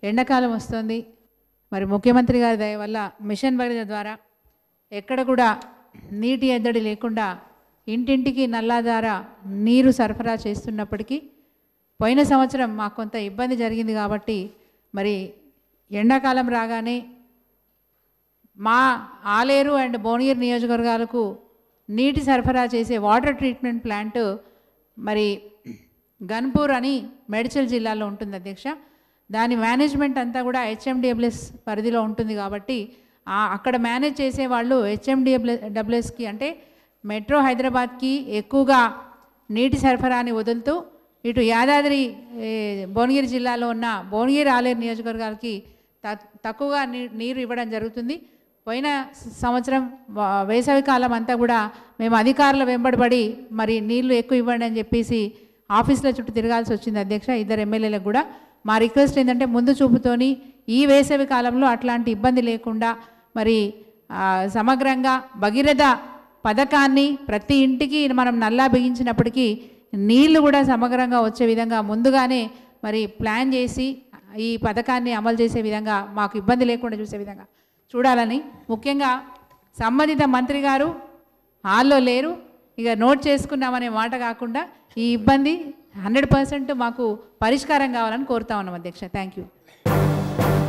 ఎండాకాలం వస్తుంది మరి ముఖ్యమంత్రి గారి దయ వల్ల మిషన్ భగీరథ ద్వారా ఎక్కడ కూడా నీటి ఎద్దడి లేకుండా ఇంటింటికి నల్లాధార నీరు సరఫరా చేస్తున్నప్పటికీ పోయిన సంవత్సరం మాకు కొంత ఇబ్బంది జరిగింది కాబట్టి మరి ఎండాకాలం రాగానే మా ఆలేరు అండ్ భువనగిరి నియోజకవర్గాలకు నీటి సరఫరా చేసే వాటర్ ట్రీట్మెంట్ ప్లాంట్ మరి గన్పూర్ అని మేడ్చల్ జిల్లాలో ఉంటుంది అధ్యక్ష దాని మేనేజ్మెంట్ అంతా కూడా హెచ్ఎండిఎబ్ల్ఎస్ పరిధిలో ఉంటుంది కాబట్టి ఆ- అక్కడ మేనేజ్ చేసే వాళ్ళు హెచ్ఎండిఎబ్ల్ఎ డబ్ల్యూఎస్కి అంటే మెట్రో హైదరాబాద్కి ఎక్కువగా నీటి సరఫరాని వదులుతూ ఇటు యాదాద్రి ఏ, భువనగిరి జిల్లాలో ఉన్న భువనగిరి ఆలేరు నియోజకవర్గాలకి త- తక్కువగా నీ నీరు ఇవ్వడం జరుగుతుంది పోయిన స- సంవత్సరం వా- వేసవి కాలం అంతా కూడా మేము అధికారుల వెంబడబడి మరి నీళ్లు ఎక్కువ ఇవ్వండి అని చెప్పేసి ఆఫీసుల చుట్టూ తిరగాల్సి వచ్చింది అధ్యక్ష ఇద్దరు ఎమ్మెల్యేలకు కూడా మా రిక్వెస్ట్ ఏంటంటే ముందు చూపుతోని ఈ వేసవి కాలంలో అట్లాంటి ఇబ్బంది లేకుండా మరి ఆ, సమగ్రంగా భగీరథ పథకాన్ని ప్రతి ఇంటికి మనం నల్లా బిగించినప్పటికీ నీళ్లు కూడా సమగ్రంగా వచ్చే విధంగా ముందుగానే మరి ప్లాన్ చేసి ఈ పథకాన్ని అమలు చేసే విధంగా మాకు ఇబ్బంది లేకుండా చూసే విధంగా చూడాలని ముఖ్యంగా సంబంధిత మంత్రి గారు హాల్లో లేరు ఇక నోట్ చేసుకున్నామనే మాట కాకుండా ఈ ఇబ్బంది హండ్రెడ్ పర్సెంట్ మాకు పరిష్కారం కావాలని కోరుతా ఉన్నాం అధ్యక్ష థ్యాంక్ యూ